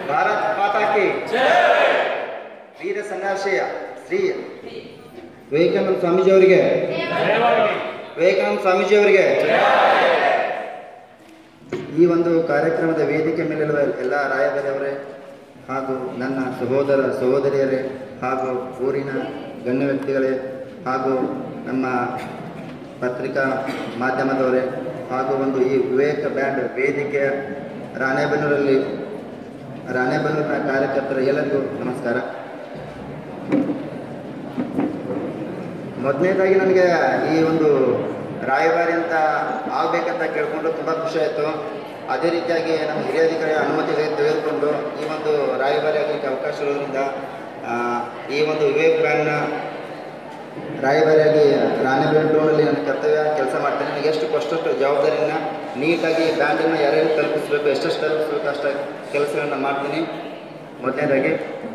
ಭಾರತ್ ಮಾತಾ ಕಿ ವೀರ ಸನ್ಯಾಸಿಯ ಶ್ರೀ ವಿವೇಕಾನಂದ ಸ್ವಾಮೀಜಿ ಅವರಿಗೆ ವಿವೇಕಾನಂದ ಸ್ವಾಮೀಜಿ ಅವರಿಗೆ ಈ ಒಂದು ಕಾರ್ಯಕ್ರಮದ ವೇದಿಕೆ ಮೇಲಿರುವ ಎಲ್ಲ ರಾಯಬರವರೇ ಹಾಗೂ ನನ್ನ ಸಹೋದರ ಸಹೋದರಿಯರೇ ಹಾಗೂ ಊರಿನ ಗಣ್ಯ ವ್ಯಕ್ತಿಗಳೇ ಹಾಗೂ ನಮ್ಮ ಪತ್ರಿಕಾ ಮಾಧ್ಯಮದವರೇ ಹಾಗೂ ಒಂದು ಈ ವಿವೇಕ ಬ್ಯಾಂಡ್ ವೇದಿಕೆಯ ರಾಣೆಬೆನ್ನೂರಲ್ಲಿ ರಾಣೆಬೆನ್ನೂರಿನ ಕಾರ್ಯಕರ್ತರ ಎಲ್ಲರಿಗೂ ನಮಸ್ಕಾರ ಮೊದಲನೇದಾಗಿ ನನಗೆ ಈ ಒಂದು ರಾಯಭಾರಿ ಅಂತ ಆಗ್ಬೇಕಂತ ಕೇಳ್ಕೊಂಡು ತುಂಬ ಖುಷಿ ಆಯಿತು ಅದೇ ರೀತಿಯಾಗಿ ನಮ್ಮ ಹಿರಿಯ ಅಧಿಕಾರಿ ಅನುಮತಿ ತೆಗೆ- ತೆಗೆದುಕೊಂಡು ಈ ಒಂದು ರಾಯಭಾರಿ ಆಗಲಿಕ್ಕೆ ಅವಕಾಶ ಇರೋದ್ರಿಂದ ಆ, ಈ ಒಂದು ವಿವೇಕ್ ಬ್ಯಾಂಡ್ನ ರಾಯಭಾರಿಯಾಗಿ ರಾಣೆಬೆನ್ನೂರಲ್ಲಿ ನನ್ನ ಕರ್ತವ್ಯ ಕೆಲಸ ಮಾಡ್ತೇನೆ ನನಗೆ ಎಷ್ಟು ಅಷ್ಟು ಜವಾಬ್ದಾರಿನ ನೀಟಾಗಿ ಬ್ಯಾಂಡನ್ನು ಯಾರ್ಯಾರು ತಲುಪಿಸ್ಬೇಕು ಎಷ್ಟೆಷ್ಟು ತಲುಪಿಸ್ಬೇಕು ಅಷ್ಟು ಕೆಲಸಗಳನ್ನ ಮಾಡ್ತೀನಿ ಮೊದಲನೇದಾಗಿ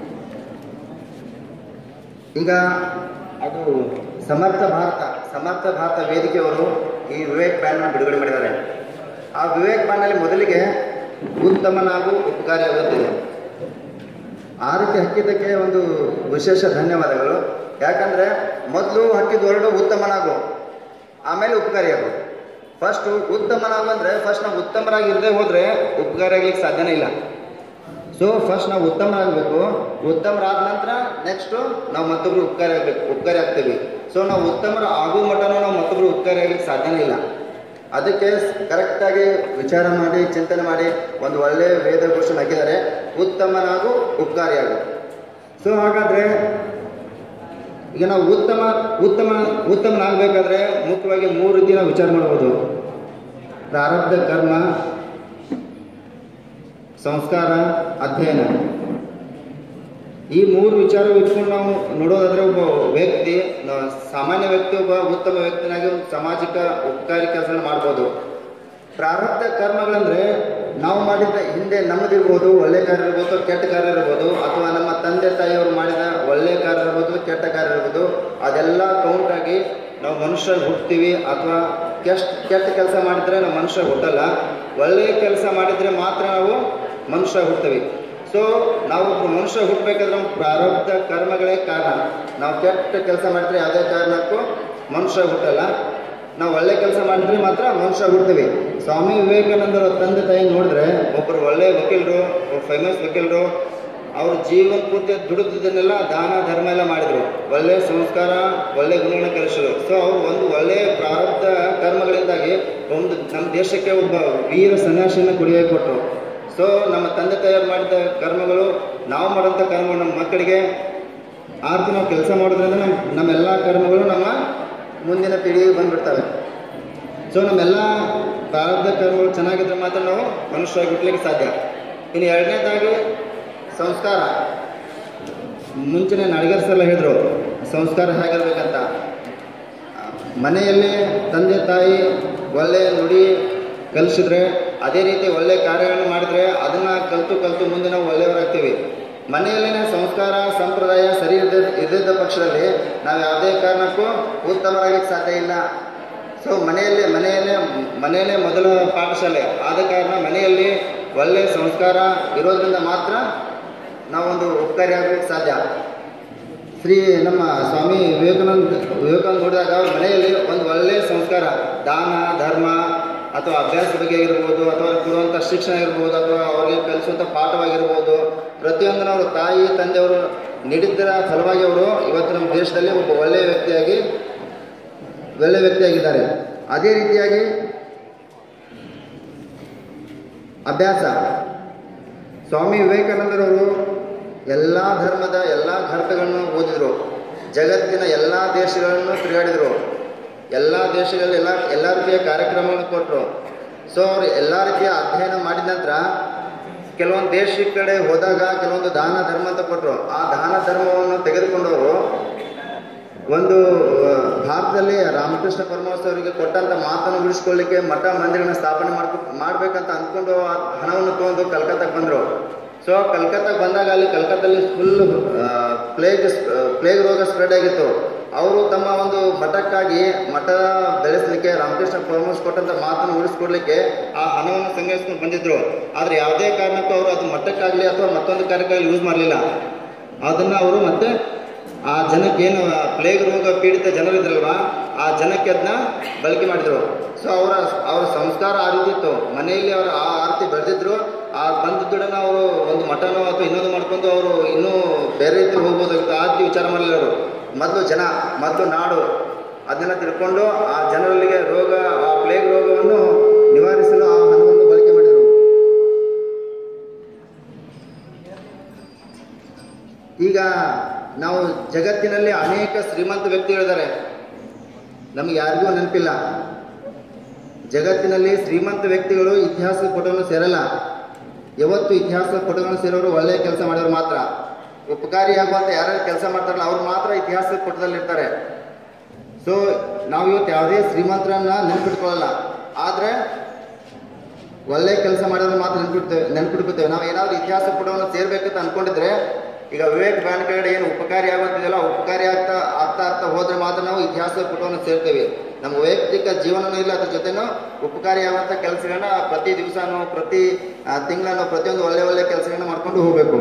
ಈಗ ಅದು ಸಮರ್ಥ ಭಾರತ ಸಮರ್ಥ ಭಾರತ ವೇದಿಕೆಯವರು ಈ ವಿವೇಕ್ ಬ್ಯಾಂಡ್ನ ಬಿಡುಗಡೆ ಮಾಡಿದ್ದಾರೆ ಆ ವಿವೇಕ್ ಬ್ಯಾಂಡ್ನಲ್ಲಿ ಮೊದಲಿಗೆ ಉತ್ತಮನಾಗು ಉಪಕಾರಿ ಆಗುತ್ತಿದೆ ಆ ರೀತಿ ಹಾಕಿದ್ದಕ್ಕೆ ಒಂದು ವಿಶೇಷ ಧನ್ಯವಾದಗಳು ಯಾಕಂದರೆ ಮೊದಲು ಹಾಕಿದ ಹೊರಡು ಉತ್ತಮನಾಗು ಆಮೇಲೆ ಉಪಕಾರಿಯಾಗು ಫಸ್ಟು ಉತ್ತಮನಾಗು ಅಂದರೆ ಫಸ್ಟ್ ನಾವು ಉತ್ತಮರಾಗಿ ಇರದೆ ಹೋದರೆ ಉಪಕಾರಿ ಆಗ್ಲಿಕ್ಕೆ ಸಾಧ್ಯನೇ ಇಲ್ಲ ಸೊ ಫಸ್ಟ್ ನಾವು ಉತ್ತಮರಾಗಬೇಕು ಉತ್ತಮರಾದ ನಂತರ ನೆಕ್ಸ್ಟು ನಾವು ಮತ್ತೊಬ್ರು ಉಪಕಾರಿ ಆಗಬೇಕು ಉಪಕಾರಿ ಆಗ್ತೀವಿ ಸೊ ನಾವು ಉತ್ತಮರ ಆಗೋ ಮಟ್ಟನೂ ನಾವು ಮತ್ತೊಬ್ರು ಉಪಕಾರಿ ಆಗ್ಲಿಕ್ಕೆ ಸಾಧ್ಯನೇ ಇಲ್ಲ ಅದಕ್ಕೆ ಕರೆಕ್ಟಾಗಿ ವಿಚಾರ ಮಾಡಿ ಚಿಂತನೆ ಮಾಡಿ ಒಂದು ಒಳ್ಳೆಯ ವೇದಘೋಷಣೆ ಹಾಕಿದ್ದಾರೆ ಉತ್ತಮನಾಗು ಉಪಕಾರಿಯಾಗು ಸೊ ಹಾಗಾದರೆ ಈಗ ನಾವು ಉತ್ತಮ ಉತ್ತಮ ಉತ್ತಮನಾಗಬೇಕಾದ್ರೆ ಮುಖ್ಯವಾಗಿ ಮೂರು ರೀತಿ ನಾವು ವಿಚಾರ ಮಾಡ್ಬೋದು ಪ್ರಾರಬ್ಧ ಕರ್ಮ ಸಂಸ್ಕಾರ ಅಧ್ಯಯನ ಈ ಮೂರು ವಿಚಾರ ಇಟ್ಕೊಂಡು ನಾವು ನೋಡೋದಾದ್ರೆ ಒಬ್ಬ ವ್ಯಕ್ತಿ ನ- ಸಾಮಾನ್ಯ ವ್ಯಕ್ತಿ ಒಬ್ಬ ಉತ್ತಮ ವ್ಯಕ್ತಿನಾಗಿ ಒಂದು ಸಾಮಾಜಿಕ ಉಪಕಾರಿ ಕೆಲಸ ಮಾಡ್ಬೋದು ಪ್ರಾರಬ್ಧ ಕರ್ಮಗಳಂದ್ರೆ ನಾವು ಮಾಡಿದ ಹಿಂದೆ ನಮ್ಮದಿರ್ಬೋದು ಒಳ್ಳೆ ಕಾರ್ಯ ಇರ್ಬೋದು ಕೆಟ್ಟ ಕಾರ್ಯ ಇರ್ಬೋದು ಅಥವಾ ನಮ್ಮ ತಂದೆ ತಾಯಿಯವರು ಮಾಡಿದ ಒಳ್ಳೆ ಕಾರ್ಯ ಇರ್ಬೋದು ಕೆಟ್ಟ ಕಾರ್ಯ ಇರ್ಬೋದು ಅದೆಲ್ಲ ಕೌಂಟ್ ಆಗಿ ನಾವು ಮನುಷ್ಯ ಹುಟ್ತೀವಿ ಅಥವಾ ಕೆಸ್ಟ್ ಕೆಟ್ಟ ಕೆಲಸ ಮಾಡಿದ್ರೆ ನಾವು ಮನುಷ್ಯ ಹುಟ್ಟಲ್ಲ ಒಳ್ಳೆಯ ಕೆಲಸ ಮಾಡಿದ್ರೆ ಮಾತ್ರ ನಾವು ಮನುಷ್ಯ ಹುಡ್ತೀವಿ ಸೊ ನಾವು ಒಬ್ಬ ಮನುಷ್ಯ ಹುಟ್ಟಬೇಕಾದ್ರೆ ನಮ್ಮ ಪ್ರಾರಬ್ಧ ಕರ್ಮಗಳೇ ಕಾರಣ ನಾವು ಕೆಟ್ಟ ಕೆಲಸ ಮಾಡಿದ್ರೆ ಯಾವುದೇ ಕಾರಣಕ್ಕೂ ಮನುಷ್ಯ ಹುಟ್ಟಲ್ಲ ನಾವು ಒಳ್ಳೆ ಕೆಲಸ ಮಾಡಿದ್ರೆ ಮಾತ್ರ ಮನುಷ್ಯ ಹುಡ್ತೀವಿ ಸ್ವಾಮಿ ವಿವೇಕಾನಂದರ ತಂದೆ ತಾಯಿ ನೋಡಿದ್ರೆ ಒಬ್ಬರು ಒಳ್ಳೆ ವಕೀಲರು ಫೇಮಸ್ ವಕೀಲರು ಅವ್ರ ಜೀವನ ಪೂರ್ತಿ ದುಡಿದನ್ನೆಲ್ಲ ದಾನ ಧರ್ಮ ಎಲ್ಲ ಮಾಡಿದ್ರು ಒಳ್ಳೆ ಸಂಸ್ಕಾರ ಒಳ್ಳೆ ಗುಣಗಳನ್ನ ಕಲಿಸಿದ್ರು ಸೊ ಅವ್ರು ಒಂದು ಒಳ್ಳೆಯ ಪ್ರಾರಬ್ಧ ಕರ್ಮಗಳಿಂದಾಗಿ ಒಂದು ನಮ್ಮ ದೇಶಕ್ಕೆ ಒಬ್ಬ ವೀರ ಸನ್ಯಾಸಿನ ಕೊಡುಗೆ ಕೊಟ್ಟರು ಸೊ ನಮ್ಮ ತಂದೆ ತಾಯಿಯರು ಮಾಡಿದ ಕರ್ಮಗಳು ನಾವು ಮಾಡೋಂಥ ಕರ್ಮಗಳು ನಮ್ಮ ಮಕ್ಕಳಿಗೆ ಆ ರೀತಿ ನಾವು ಕೆಲಸ ಮಾಡೋದ್ರಿಂದ ನಮ್ಮ ನಮ್ಮೆಲ್ಲ ಕರ್ಮಗಳು ನಮ್ಮ ಮುಂದಿನ ಪೀಳಿಗೆಗೆ ಬಂದ್ಬಿಡ್ತವೆ ಸೊ ನಮ್ಮೆಲ್ಲ ಪ್ರಾರಬ್ಧ ಕರ್ಮಗಳು ಚೆನ್ನಾಗಿದ್ರೆ ಮಾತ್ರ ನಾವು ಮನುಷ್ಯರಾಗಿ ಹುಟ್ಟಲಿಕ್ಕೆ ಸಾಧ್ಯ ಇನ್ನು ಎರಡನೇದಾಗಿ ಸಂಸ್ಕಾರ ಮುಂಚಿನ ನಡಿಗರ್ಸೆಲ್ಲ ಹೇಳಿದ್ರು ಸಂಸ್ಕಾರ ಹೇಗಿರ್ಬೇಕಂತ ಮನೆಯಲ್ಲಿ ತಂದೆ ತಾಯಿ ಒಳ್ಳೆಯ ನುಡಿ ಕಲಿಸಿದ್ರೆ ಅದೇ ರೀತಿ ಒಳ್ಳೆ ಕಾರ್ಯಗಳನ್ನು ಮಾಡಿದ್ರೆ ಅದನ್ನು ಕಲಿತು ಕಲಿತು ಮುಂದೆ ನಾವು ಒಳ್ಳೆಯವರಾಗ್ತೀವಿ ಮನೆಯಲ್ಲಿನ ಸಂಸ್ಕಾರ ಸಂಪ್ರದಾಯ ಸರಿ ಇದ್ದ ಇದ್ದಿದ್ದ ಪಕ್ಷದಲ್ಲಿ ನಾವು ಯಾವುದೇ ಕಾರಣಕ್ಕೂ ಉತ್ತಮರಾಗಲಿಕ್ಕೆ ಸಾಧ್ಯ ಇಲ್ಲ ಸೊ ಮನೆಯಲ್ಲೇ ಮನೆಯಲ್ಲೇ ಮನೆಯಲ್ಲೇ ಮೊದಲ ಪಾಠಶಾಲೆ ಆದ ಕಾರಣ ಮನೆಯಲ್ಲಿ ಒಳ್ಳೆಯ ಸಂಸ್ಕಾರ ಇರೋದ್ರಿಂದ ಮಾತ್ರ ನಾವೊಂದು ಉಪಕಾರಿ ಆಗಲಿಕ್ಕೆ ಸಾಧ್ಯ ಶ್ರೀ ನಮ್ಮ ಸ್ವಾಮಿ ವಿವೇಕಾನಂದ ವಿವೇಕಾನಂದ ನೋಡಿದಾಗ ಅವ್ರ ಮನೆಯಲ್ಲಿ ಒಂದು ಒಳ್ಳೆಯ ಸಂಸ್ಕಾರ ದಾನ ಧರ್ಮ ಅಥವಾ ಅಭ್ಯಾಸ ಬಗ್ಗೆ ಇರ್ಬೋದು ಅಥವಾ ಅವ್ರಿಗೆ ಕೊಡುವಂಥ ಶಿಕ್ಷಣ ಇರ್ಬೋದು ಅಥವಾ ಅವರಿಗೆ ಕಲಿಸುವಂಥ ಪಾಠವಾಗಿರ್ಬೋದು ಪ್ರತಿಯೊಂದನ್ನು ಅವರು ತಾಯಿ ತಂದೆಯವರು ನೀಡಿದ್ದರ ಫಲವಾಗಿ ಅವರು ಇವತ್ತು ನಮ್ಮ ದೇಶದಲ್ಲಿ ಒಬ್ಬ ಒಳ್ಳೆಯ ವ್ಯಕ್ತಿಯಾಗಿ ಒಳ್ಳೆಯ ವ್ಯಕ್ತಿಯಾಗಿದ್ದಾರೆ ಅದೇ ರೀತಿಯಾಗಿ ಅಭ್ಯಾಸ ಸ್ವಾಮಿ ವಿವೇಕಾನಂದರವರು ಎಲ್ಲ ಧರ್ಮದ ಎಲ್ಲ ಗ್ರಂಥಗಳನ್ನು ಓದಿದರು ಜಗತ್ತಿನ ಎಲ್ಲ ದೇಶಗಳನ್ನು ತಿರುಗಾಡಿದರು ಎಲ್ಲ ದೇಶಗಳಲ್ಲಿ ಎಲ್ಲ ಎಲ್ಲ ರೀತಿಯ ಕಾರ್ಯಕ್ರಮಗಳನ್ನು ಕೊಟ್ಟರು ಸೊ ಅವರು ಎಲ್ಲ ರೀತಿಯ ಅಧ್ಯಯನ ಮಾಡಿದ ನಂತರ ಕೆಲವೊಂದು ದೇಶದ ಕಡೆ ಹೋದಾಗ ಕೆಲವೊಂದು ದಾನ ಧರ್ಮ ಅಂತ ಕೊಟ್ಟರು ಆ ದಾನ ಧರ್ಮವನ್ನು ತೆಗೆದುಕೊಂಡವರು ಒಂದು ಆ, ಭಾರತದಲ್ಲಿ ರಾಮಕೃಷ್ಣ ಪರಮಹಂಸ ಅವರಿಗೆ ಕೊಟ್ಟಂತ ಮಾತನ್ನು ಉಳಿಸ್ಕೊಳ್ಳಿಕ್ಕೆ ಮಠ ಮಂದಿರಗಳನ್ನ ಸ್ಥಾಪನೆ ಮಾಡ್ಕೊ ಮಾಡ್ಬೇಕಂತ ಅಂದ್ಕೊಂಡು ಆ ಹಣವನ್ನು ತಗೊಂಡು ಕಲ್ಕತ್ತಾಗೆ ಬಂದರು ಸೊ ಕಲ್ಕತ್ತಾಗೆ ಬಂದಾಗ ಅಲ್ಲಿ ಕಲ್ಕತ್ತಲ್ಲಿ ಫುಲ್ ಪ್ಲೇಗ್ ಪ್ಲೇಗ್ ರೋಗ ಸ್ಪ್ರೆಡ್ ಆಗಿತ್ತು ಅವರು ತಮ್ಮ ಒಂದು ಮಠಕ್ಕಾಗಿ ಮಠ ಬೆಳೆಸಲಿಕ್ಕೆ ರಾಮಕೃಷ್ಣ ಪರಮಹಂಸ ಕೊಟ್ಟಂತ ಮಾತನ್ನು ಉಳಿಸ್ಕೊಡ್ಲಿಕ್ಕೆ ಆ ಹಣವನ್ನು ಸಂಗ್ರಹಿಸ್ಕೊಂಡು ಬಂದಿದ್ರು ಆದ್ರೆ ಯಾವುದೇ ಕಾರಣಕ್ಕೂ ಅವರು ಅದು ಮಠಕ್ಕಾಗ್ಲಿ ಅಥವಾ ಮತ್ತೊಂದು ಕಾರ್ಯಕ್ಕಾಗಲಿ ಯೂಸ್ ಮಾಡಲಿಲ್ಲ ಅದನ್ನ ಅವರು ಮತ್ತೆ ಆ ಜನಕ್ಕೆ ಏನು ಪ್ಲೇಗ್ ರೋಗ ಪೀಡಿತ ಜನರಿದ್ರಲ್ವಾ ಆ ಜನಕ್ಕೆ ಅದನ್ನ ಬಳಕೆ ಮಾಡಿದ್ರು ಸೊ ಅವರ ಅವರ ಸಂಸ್ಕಾರ ಆ ರೀತಿ ಇತ್ತು ಮನೆಯಲ್ಲಿ ಅವರು ಆ ಆರತಿ ಬೆಳೆದಿದ್ರು ಆ ಬಂದ ದುಡ್ಡನ್ನ ಅವರು ಒಂದು ಮಠನೋ ಅಥವಾ ಇನ್ನೊಂದು ಮಾಡ್ಕೊಂಡು ಅವರು ಇನ್ನೂ ಬೇರೆ ರೀತಿ ಹೋಗ್ಬೋದಾಗಿತ್ತು ಆ ರೀತಿ ವಿಚಾರ ಮಾಡಲಿಲ್ಲ ಅವರು ಮೊದಲು ಜನ ಮೊದಲು ನಾಡು ಅದನ್ನೆಲ್ಲ ತಿಳ್ಕೊಂಡು ಆ ಜನರಲ್ಲಿಗೆ ರೋಗ ಆ ಪ್ಲೇಗ್ ರೋಗವನ್ನು ನಿವಾರಿಸಲು ಆ ಹಣವನ್ನು ಬಳಕೆ ಮಾಡಿದರು ಈಗ ನಾವು ಜಗತ್ತಿನಲ್ಲಿ ಅನೇಕ ಶ್ರೀಮಂತ ವ್ಯಕ್ತಿಗಳಿದ್ದಾರೆ ನಮಗೆ ಯಾರಿಗೂ ನೆನಪಿಲ್ಲ ಜಗತ್ತಿನಲ್ಲಿ ಶ್ರೀಮಂತ ವ್ಯಕ್ತಿಗಳು ಇತಿಹಾಸದ ಪುಟವನ್ನು ಸೇರಲ್ಲ ಯಾವತ್ತು ಇತಿಹಾಸದ ಪುಟಗಳನ್ನು ಸೇರೋರು ಒಳ್ಳೆಯ ಕೆಲಸ ಮಾಡೋರು ಮಾತ್ರ ಉಪಕಾರಿಯಾಗುವಂತ ಯಾರ್ಯಾರು ಕೆಲಸ ಮಾಡ್ತಾರಲ್ಲ ಅವ್ರು ಮಾತ್ರ ಇತಿಹಾಸದ ಪುಟದಲ್ಲಿ ಇರ್ತಾರೆ ಸೊ ನಾವು ಇವತ್ತು ಯಾವುದೇ ಶ್ರೀಮಂತರನ್ನ ನೆನ್ಪಿಟ್ಕೊಳ್ಳಲ್ಲ ಆದ್ರೆ ಒಳ್ಳೆ ಕೆಲಸ ಮಾಡೋದು ಮಾತ್ರ ನೆನ್ಪಿಡ್ತೇವೆ ನೆನ್ಪಿಟ್ಕೋತೇವೆ ನಾವು ಏನಾದ್ರು ಇತಿಹಾಸ ಪುಟವನ್ನು ಸೇರ್ಬೇಕಂತ ಅನ್ಕೊಂಡಿದ್ರೆ ಈಗ ವಿವೇಕ್ ಬ್ಯಾಂಡ್ ಕಡೆ ಏನು ಉಪಕಾರಿ ಆಗುತ್ತಿದೆಯಲ್ಲ ಉಪಕಾರಿ ಆಗ್ತಾ ಆಗ್ತಾ ಆಗ್ತಾ ಹೋದ್ರೆ ಮಾತ್ರ ನಾವು ಇತಿಹಾಸದ ಪುಟವನ್ನು ಸೇರ್ತೇವೆ ನಮ್ಮ ವೈಯಕ್ತಿಕ ಜೀವನನೂ ಇಲ್ಲ ಅದ್ರ ಜೊತೆನೂ ಉಪಕಾರಿ ಆಗುವಂತ ಕೆಲಸಗಳನ್ನ ಪ್ರತಿ ದಿವಸನೂ ಪ್ರತಿ ತಿಂಗಳನ್ನು ಪ್ರತಿಯೊಂದು ಒಳ್ಳೆ ಒಳ್ಳೆ ಕೆಲಸಗಳನ್ನ ಮಾಡ್ಕೊಂಡು ಹೋಗ್ಬೇಕು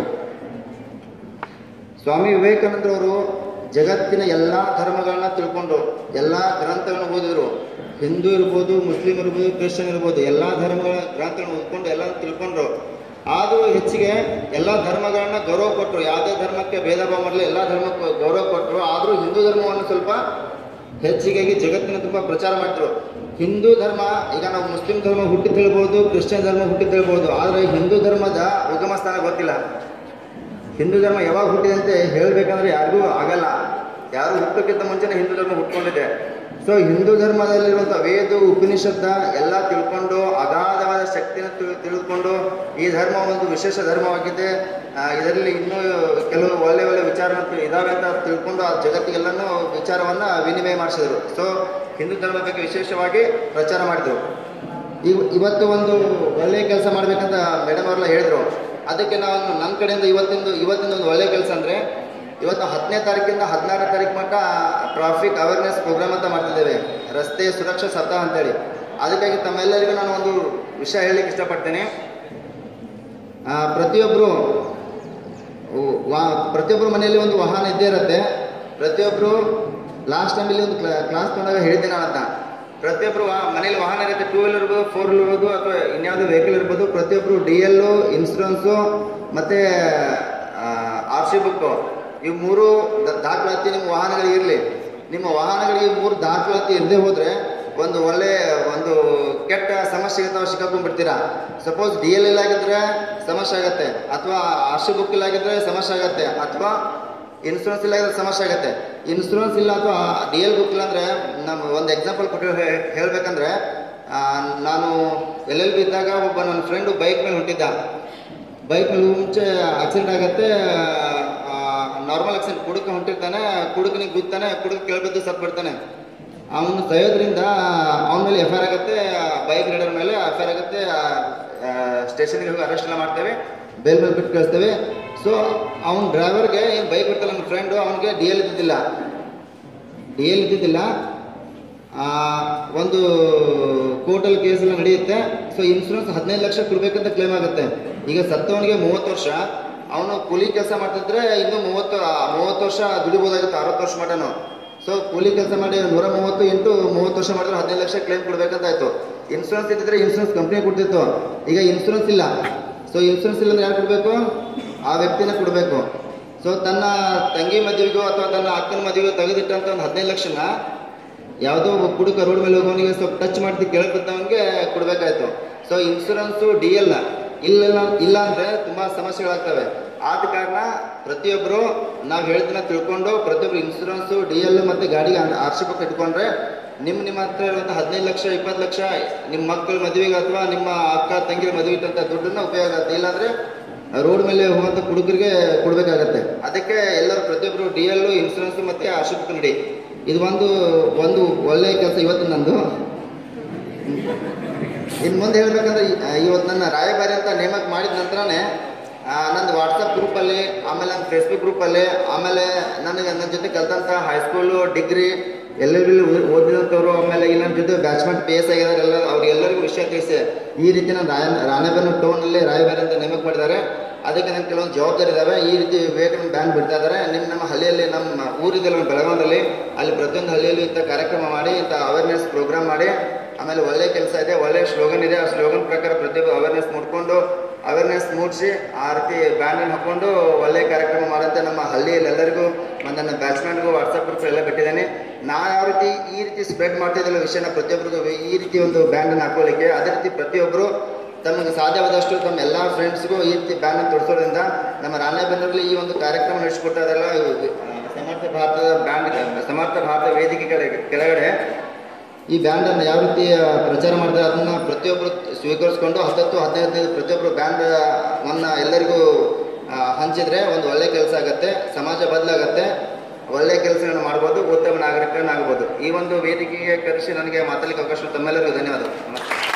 ಸ್ವಾಮಿ ವಿವೇಕಾನಂದರವರು ಜಗತ್ತಿನ ಎಲ್ಲಾ ಧರ್ಮಗಳನ್ನ ತಿಳ್ಕೊಂಡು ಎಲ್ಲಾ ಗ್ರಂಥಗಳನ್ನ ಓದಿದ್ರು ಹಿಂದೂ ಇರ್ಬೋದು ಮುಸ್ಲಿಂ ಇರ್ಬೋದು ಕ್ರಿಶ್ಚಿಯನ್ ಇರ್ಬೋದು ಎಲ್ಲಾ ಧರ್ಮಗಳ ಗ್ರಂಥಗಳನ್ನ ಓದ್ಕೊಂಡು ಎಲ್ಲ ತಿಳ್ಕೊಂಡ್ರು ಆದರೂ ಹೆಚ್ಚಿಗೆ ಎಲ್ಲಾ ಧರ್ಮಗಳನ್ನ ಗೌರವ ಕೊಟ್ಟರು ಯಾವುದೇ ಧರ್ಮಕ್ಕೆ ಭೇದ ಭಾವ ಮಾಡಲಿ ಎಲ್ಲಾ ಧರ್ಮಕ್ಕೂ ಗೌರವ ಕೊಟ್ಟರು ಆದರೂ ಹಿಂದೂ ಧರ್ಮವನ್ನು ಸ್ವಲ್ಪ ಹೆಚ್ಚಿಗಾಗಿ ಜಗತ್ತಿನ ತುಂಬ ಪ್ರಚಾರ ಮಾಡಿದ್ರು ಹಿಂದೂ ಧರ್ಮ ಈಗ ನಾವು ಮುಸ್ಲಿಂ ಧರ್ಮ ಹುಟ್ಟಿ ತಿಳ್ಬೋದು ಕ್ರಿಶ್ಚಿಯನ್ ಧರ್ಮ ಹುಟ್ಟಿ ತಿಳ್ಬೋದು ಆದರೆ ಹಿಂದೂ ಧರ್ಮದ ಉಗಮ ಸ್ಥಾನ ಗೊತ್ತಿಲ್ಲ ಹಿಂದೂ ಧರ್ಮ ಯಾವಾಗ ಹುಟ್ಟಿದೆ ಅಂತ ಹೇಳ್ಬೇಕಂದ್ರೆ ಯಾರಿಗೂ ಆಗಲ್ಲ ಯಾರು ಹುಟ್ಟೋಕ್ಕಿಂತ ಮುಂಚೆನೆ ಹಿಂದೂ ಧರ್ಮ ಹುಟ್ಕೊಂಡಿದೆ ಸೊ ಹಿಂದೂ ಧರ್ಮದಲ್ಲಿರುವಂಥ ವೇದ ಉಪನಿಷತ್ತ ಎಲ್ಲ ತಿಳ್ಕೊಂಡು ಅಗಾಧವಾದ ಶಕ್ತಿನ ತಿಳ್- ತಿಳಿದುಕೊಂಡು ಈ ಧರ್ಮ ಒಂದು ವಿಶೇಷ ಧರ್ಮವಾಗಿದೆ ಆ, ಇದರಲ್ಲಿ ಇನ್ನೂ ಕೆಲವು ಒಳ್ಳೆ ಒಳ್ಳೆ ವಿಚಾರ ಇದಾವೆ ಅಂತ ತಿಳ್ಕೊಂಡು ಆ ಜಗತ್ತಿಗೆಲ್ಲನೂ ವಿಚಾರವನ್ನ ವಿನಿಮಯ ಮಾಡಿಸಿದ್ರು ಸೊ ಹಿಂದೂ ಧರ್ಮದ ಬಗ್ಗೆ ವಿಶೇಷವಾಗಿ ಪ್ರಚಾರ ಮಾಡಿದ್ರು ಇವ್ ಇವತ್ತು ಒಂದು ಒಳ್ಳೆಯ ಕೆಲಸ ಮಾಡ್ಬೇಕಂತ ಮೇಡಮ್ ಅವರೆಲ್ಲ ಹೇಳಿದ್ರು ಅದಕ್ಕೆ ನಾವು ನಮ್ಮ ಕಡೆಯಿಂದ ಇವತ್ತಿಂದು ಇವತ್ತಿನ ಒಂದು ಒಳ್ಳೆಯ ಕೆಲಸ ಅಂದರೆ ಇವತ್ತು ಹತ್ತನೇ ತಾರೀಕಿಂದ ಹದಿನಾರನೇ ತಾರೀಕು ಮಟ್ಟ ಟ್ರಾಫಿಕ್ ಅವೇರ್ನೆಸ್ ಪ್ರೋಗ್ರಾಮ್ ಅಂತ ಮಾಡ್ತಿದ್ದೇವೆ ರಸ್ತೆ ಸುರಕ್ಷಾ ಸಪ್ತಾಹ ಅಂತೇಳಿ ಅದಕ್ಕಾಗಿ ತಮ್ಮೆಲ್ಲರಿಗೂ ನಾನು ಒಂದು ವಿಷಯ ಹೇಳಲಿಕ್ಕೆ ಇಷ್ಟಪಡ್ತೇನೆ ಆ, ಪ್ರತಿಯೊಬ್ಬರು ವಾ ಪ್ರತಿಯೊಬ್ಬರ ಮನೆಯಲ್ಲಿ ಒಂದು ವಾಹನ ಇದ್ದೇ ಇರುತ್ತೆ ಪ್ರತಿಯೊಬ್ಬರು ಲಾಸ್ಟ್ ಟೈಮಲ್ಲಿ ಒಂದು ಕ್ಲಾಸ್ ತೊಗೊಂಡಾಗ ಹೇಳಿದ್ದೆ ನಾನು ಅಂತ ಪ್ರತಿಯೊಬ್ಬರು ಮನೇಲಿ ವಾಹನ ಇರುತ್ತೆ ಟೂ ವೀಲರ್ ಇರ್ಬೋದು ಫೋರ್ ವೀಲರ್ ಇರ್ಬೋದು ಅಥವಾ ಇನ್ಯಾವುದೋ ವೆಹಿಕಲ್ ಇರ್ಬೋದು ಪ್ರತಿಯೊಬ್ಬರು ಡಿ ಎಲ್ಲು ಇನ್ಸೂರೆನ್ಸು ಮತ್ತು ಆರ್ ಸಿ ಬುಕ್ಕು ಇವು ಮೂರು ದ- ದಾಖಲಾತಿ ನಿಮ್ಮ ವಾಹನಗಳಿಗೆ ಇರಲಿ ನಿಮ್ಮ ವಾಹನಗಳಿಗೆ ಮೂರು ದಾಖಲಾತಿ ಇರದೇ ಹೋದರೆ ಒಂದು ಒಳ್ಳೆ ಒಂದು ಕೆಟ್ಟ ಸಮಸ್ಯೆಗೆ ತಾವು ಸಿಕ್ಕಾಕೊಂಡ್ಬಿಡ್ತೀರಾ ಸಪೋಸ್ ಡಿ ಎಲ್ ಎಲ್ ಆಗಿದ್ರೆ ಸಮಸ್ಯೆ ಆಗತ್ತೆ ಅಥವಾ ಆರ್ ಸಿ ಬುಕ್ ಇಲ್ಲ ಆಗಿದ್ರೆ ಸಮಸ್ಯೆ ಆಗತ್ತೆ ಅಥವಾ ಇನ್ಸೂರೆನ್ಸ್ ಇಲ್ಲ ಆಗಿದ್ರೆ ಸಮಸ್ಯೆ ಆಗತ್ತೆ ಇನ್ಸೂರೆನ್ಸ್ ಇಲ್ಲ ಅಥವಾ ಡಿ ಎಲ್ ಬುಕ್ ಇಲ್ಲ ಅಂದ್ರೆ ನಮ್ಮ ಒಂದು ಎಕ್ಸಾಂಪಲ್ ಕೊಟ್ಟು ಹೇ- ಹೇಳ್ಬೇಕಂದ್ರೆ ಆ, ನಾನು ಎಲ್ ಎಲ್ ಬಿ ಇದ್ದಾಗ ಒಬ್ಬ ನನ್ನ ಫ್ರೆಂಡು ಬೈಕ್ ಮೇಲೆ ಹೊಂಟಿದ್ದ ಬೈಕ್ ಮೇಲೆ ಮುಂಚೆ ಆಕ್ಸಿಡೆಂಟ್ ಆಗತ್ತೆ ನಾರ್ಮಲ್ ಆಕ್ಸಿಡೆಂಟ್ ಕುಡುಕ ಹೊಂಟಿರ್ತಾನೆ ಕುಡುಕನಿಗೆ ಗುತ್ತಾನೆ ಕುಡುಕ ಕೆಳಬಿದ್ದು ಸತ್ ಬಿಡ್ತಾನೆ ಅವನು ಸಯೋದ್ರಿಂದ ಅವನ ಮೇಲೆ ಎಫ್ ಐ ಆರ್ ಆಗುತ್ತೆ ಬೈಕ್ ರೈಡರ್ ಮೇಲೆ ಎಫ್ ಐ ಆರ್ ಆಗುತ್ತೆ ಸ್ಟೇಷನ್ಗೆ ಹೋಗಿ ಅರೆಸ್ಟ್ ಎಲ್ಲ ಮಾಡ್ತೇವೆ ಬೇಲ್ ಮೇಲೆ ಬಿಟ್ಟು ಕಳಿಸ್ತೇವೆ ಸೊ ಅವ್ನ ಡ್ರೈವರ್ಗೆ ಏನು ಬೈಕ್ ಬಿಡ್ತಲ್ಲ ನನ್ನ ಫ್ರೆಂಡು ಅವನಿಗೆ ಡಿ ಎಲ್ ಇದ್ದಿದ್ದಿಲ್ಲ ಡಿ ಎಲ್ ಇದ್ದಿದ್ದಿಲ್ಲ ಆ, ಒಂದು ಕೋರ್ಟಲ್ಲಿ ಕೇಸ್ ಎಲ್ಲ ನಡೆಯುತ್ತೆ ಸೊ ಇನ್ಶೂರೆನ್ಸ್ ಹದಿನೈದು ಲಕ್ಷ ಕೊಡ್ಬೇಕಂತ ಕ್ಲೇಮ್ ಆಗುತ್ತೆ ಈಗ ಸತ್ತವನಿಗೆ ಮೂವತ್ತು ವರ್ಷ ಅವನು ಕೂಲಿ ಕೆಲಸ ಮಾಡ್ತಿದ್ರೆ ಇನ್ನೂ ಮೂವತ್ತು ಆ, ಮೂವತ್ತು ವರ್ಷ ದುಡಿಬೋದಾಗಿತ್ತು ಅರವತ್ತು ವರ್ಷ ಮಟನು ಸೊ ಕೂಲಿ ಕೆಲಸ ಮಾಡಿ ನೂರ ಮೂವತ್ತು ಇಂಟು ಮೂವತ್ತು ವರ್ಷ ಮಾಡಿದ್ರೆ ಹದಿನೈದು ಲಕ್ಷ ಕ್ಲೇಮ್ ಕೊಡ್ಬೇಕಂತ ಆಯ್ತು ಇನ್ಶೂರೆನ್ಸ್ ಇದ್ದಿದ್ರೆ ಇನ್ಶೂರೆನ್ಸ್ ಕಂಪ್ನಿ ಕೊಡ್ತಿತ್ತು ಈಗ ಇನ್ಶೂರೆನ್ಸ್ ಇಲ್ಲ ಸೊ ಇನ್ಶೂರೆನ್ಸ್ ಇಲ್ಲ ಅಂದ್ರೆ ಯಾರು ಕೊಡಬೇಕು ಆ ವ್ಯಕ್ತಿನ ಕೊಡಬೇಕು ಸೊ ತನ್ನ ತಂಗಿ ಮದುವೆಗೋ ಅಥವಾ ತನ್ನ ಅಕ್ಕನ ಮದುವೆಗೋ ತೆಗೆದಿಟ್ಟಂತ ಒಂದು ಹದಿನೈದು ಲಕ್ಷನ ಯಾವುದೋ ಒಬ್ಬ ಕುಡುಕ ರೋಡ್ ಮೇಲೆ ಹೋಗೋನಿಗೆ ಸ್ವಲ್ಪ ಟಚ್ ಮಾಡ್ತಿ ಕೆಳಗೆ ಕೊಡಬೇಕಾಯ್ತು ಸೊ ಇನ್ಶೂರೆನ್ಸು ಡಿ ಎಲ್ ಇಲ್ಲ ಇಲ್ಲ ಅಂದ್ರೆ ತುಂಬಾ ಸಮಸ್ಯೆಗಳಾಗ್ತವೆ ಆದ ಕಾರಣ ಪ್ರತಿಯೊಬ್ಬರು ನಾವು ಹೇಳ್ದಿನ ತಿಳ್ಕೊಂಡು ಪ್ರತಿಯೊಬ್ಬರು ಇನ್ಶೂರೆನ್ಸು ಡಿ ಎಲ್ ಮತ್ತೆ ಗಾಡಿಗೆ ಆರ್ ಸಿ ಬುಕ್ ಇಟ್ಕೊಂಡ್ರೆ ನಿಮ್ಮ ನಿಮ್ಮ ಹತ್ರ ಇರುವಂಥ ಹದಿನೈದು ಲಕ್ಷ ಇಪ್ಪತ್ತು ಲಕ್ಷ ನಿಮ್ಮ ಮಕ್ಕಳ ಮದುವೆಗೆ ಅಥವಾ ನಿಮ್ಮ ಅಕ್ಕ ತಂಗಿರ ಮದುವೆ ಇಟ್ಟಂತ ದುಡ್ಡನ್ನ ಉಪಯೋಗ ಆಗುತ್ತೆ ಇಲ್ಲಾಂದ್ರೆ ರೋಡ್ ಮೇಲೆ ಹೋಗುವಂತ ಹುಡುಗರಿಗೆ ಕೊಡ್ಬೇಕಾಗತ್ತೆ ಅದಕ್ಕೆ ಎಲ್ಲರೂ ಪ್ರತಿಯೊಬ್ಬರು ಡಿ ಎಲ್ ಇನ್ಶೂರೆನ್ಸ್ ಮತ್ತೆ ಆರ್ ಸಿ ಬುಕ್ ನಡಿ ಇದು ಒಂದು ಒಂದು ಒಳ್ಳೆಯ ಕೆಲಸ ಇವತ್ತು ನಂದು ಇನ್ನು ಮುಂದೆ ಹೇಳ್ಬೇಕಂದ್ರೆ ಈ- ಇವತ್ತು ನನ್ನ ರಾಯಭಾರಿ ಅಂತ ನೇಮಕ ಮಾಡಿದ ನಂತರನೇ ಆ, ನಂದು ವಾಟ್ಸಪ್ ಗ್ರೂಪಲ್ಲಿ ಆಮೇಲೆ ನನ್ನ ಫೇಸ್ಬುಕ್ ಗ್ರೂಪಲ್ಲಿ ಆಮೇಲೆ ನನಗೆ ನನ್ನ ಜೊತೆ ಕಲ್ತಂಥ ಹೈಸ್ಕೂಲು ಡಿಗ್ರಿ ಎಲ್ಲರಿಗೂ ಓದಿದಂಥವ್ರು ಆಮೇಲೆ ಇಲ್ಲಿ ನನ್ನ ಜೊತೆ ಬ್ಯಾಚ್ಮೆಂಟ್ ಪಿ ಎಸ್ ಆಗಿದ್ದಾರೆ ಎಲ್ಲ ಅವ್ರಿಗೆಲ್ಲರಿಗೂ ವಿಷಯ ತಿಳಿಸಿ ಈ ರೀತಿ ನಾನು ರಾಯ ರಾಣೆಬೆನ್ನು ಟೋನಲ್ಲಿ ರಾಯಬೇರೆ ಅಂತ ನೇಮಕ ಮಾಡಿದ್ದಾರೆ ಅದಕ್ಕೆ ನನ್ನ ಕೆಲವೊಂದು ಜವಾಬ್ದಾರಿ ಇದ್ದಾವೆ ಈ ರೀತಿ ವಿವೇಕಾನಂದ ಬ್ಯಾಂಡ್ ಬಿಡ್ತಾ ಇದ್ದಾರೆ ನಿಮ್ಮ ನಮ್ಮ ಹಳ್ಳಿಯಲ್ಲಿ ನಮ್ಮ ಊರಿದೆ ನಮ್ಮ ಬೆಳಗಾವದಲ್ಲಿ ಅಲ್ಲಿ ಪ್ರತಿಯೊಂದು ಹಳ್ಳಿಯಲ್ಲೂ ಇಂಥ ಕಾರ್ಯಕ್ರಮ ಮಾಡಿ ಇಂಥ ಅವೇರ್ನೆಸ್ ಪ್ರೋಗ್ರಾಮ್ ಮಾಡಿ ಆಮೇಲೆ ಒಳ್ಳೆ ಕೆಲಸ ಇದೆ ಒಳ್ಳೆ ಸ್ಲೋಗನ್ ಇದೆ ಆ ಸ್ಲೋಗನ್ ಪ್ರಕಾರ ಪ್ರತಿಯೊಬ್ಬರು ಅವೇರ್ನೆಸ್ ಮೂಡ್ಕೊಂಡು ಅವೇರ್ನೆಸ್ ಮೂಡಿಸಿ ಆ ರೀತಿ ಬ್ಯಾಂಡನ್ನು ಹಾಕೊಂಡು ಒಳ್ಳೆ ಕಾರ್ಯಕ್ರಮ ಮಾಡಂತೆ ನಮ್ಮ ಹಳ್ಳಿಯಲ್ಲಿ ಎಲ್ಲರಿಗೂ ಮತ್ತು ನನ್ನ ಬ್ಯಾಚ್ಮೆಂಟ್ಗೂ ವಾಟ್ಸಪ್ ಗ್ರೂಪ್ ಎಲ್ಲ ಬಿಟ್ಟಿದ್ದೇನೆ ನಾ ಯಾವ ರೀತಿ ಈ ರೀತಿ ಸ್ಪ್ರೆಡ್ ಮಾಡ್ತಿದ್ದಿಲ್ಲ ವಿಷಯನ ಪ್ರತಿಯೊಬ್ಬರಿಗೂ ಈ ರೀತಿ ಒಂದು ಬ್ಯಾಂಡನ್ನು ಹಾಕೊಳ್ಳಿಕ್ಕೆ ಅದೇ ರೀತಿ ಪ್ರತಿಯೊಬ್ಬರು ತಮಗೆ ಸಾಧ್ಯವಾದಷ್ಟು ತಮ್ಮ ಎಲ್ಲ ಫ್ರೆಂಡ್ಸ್ಗೂ ಈ ರೀತಿ ಬ್ಯಾಂಡನ್ನು ತೊಡಿಸೋದ್ರಿಂದ ನಮ್ಮ ರಾಣೆಬೆನ್ನೂರಲ್ಲಿ ಈ ಒಂದು ಕಾರ್ಯಕ್ರಮ ನಡೆಸಿಕೊಡ್ತಾ ಇದ್ದಾರಲ್ಲ ಇವು, ಆ, ಸಮರ್ಥ ಭಾರತದ ಬ್ಯಾಂಡ್ ಸಮರ್ಥ ಭಾರತ ವೇದಿಕೆ ಕೆಳಗೆ ಕೆಳಗಡೆ ಈ ಬ್ಯಾಂಡನ್ನು ಯಾವ ರೀತಿ ಆ, ಪ್ರಚಾರ ಮಾಡ್ತಾರೆ ಅದನ್ನು ಪ್ರತಿಯೊಬ್ಬರು ಸ್ವೀಕರಿಸ್ಕೊಂಡು ಹತ್ತತ್ತು ಹದಿನೈದು ಪ್ರತಿಯೊಬ್ಬರು ಬ್ಯಾಂಡ್ ಅನ್ನ ಎಲ್ಲರಿಗೂ ಆ, ಹಂಚಿದ್ರೆ ಒಂದು ಒಳ್ಳೆ ಕೆಲಸ ಆಗುತ್ತೆ ಸಮಾಜ ಬದಲಾಗತ್ತೆ ಒಳ್ಳೆ ಕೆಲಸಗಳನ್ನು ಮಾಡ್ಬೋದು ಉತ್ತಮ ನಾಗರಿಕನಾಗ್ಬೋದು ಈ ಒಂದು ವೇದಿಕೆಗೆ ಕರೆಸಿ ನನಗೆ ಮಾತಾಡಲಿಕ್ಕೆ ಅವಕಾಶ ತಮ್ಮೆಲ್ಲರಿಗೂ ಧನ್ಯವಾದಗಳು ನಮಸ್ತೆ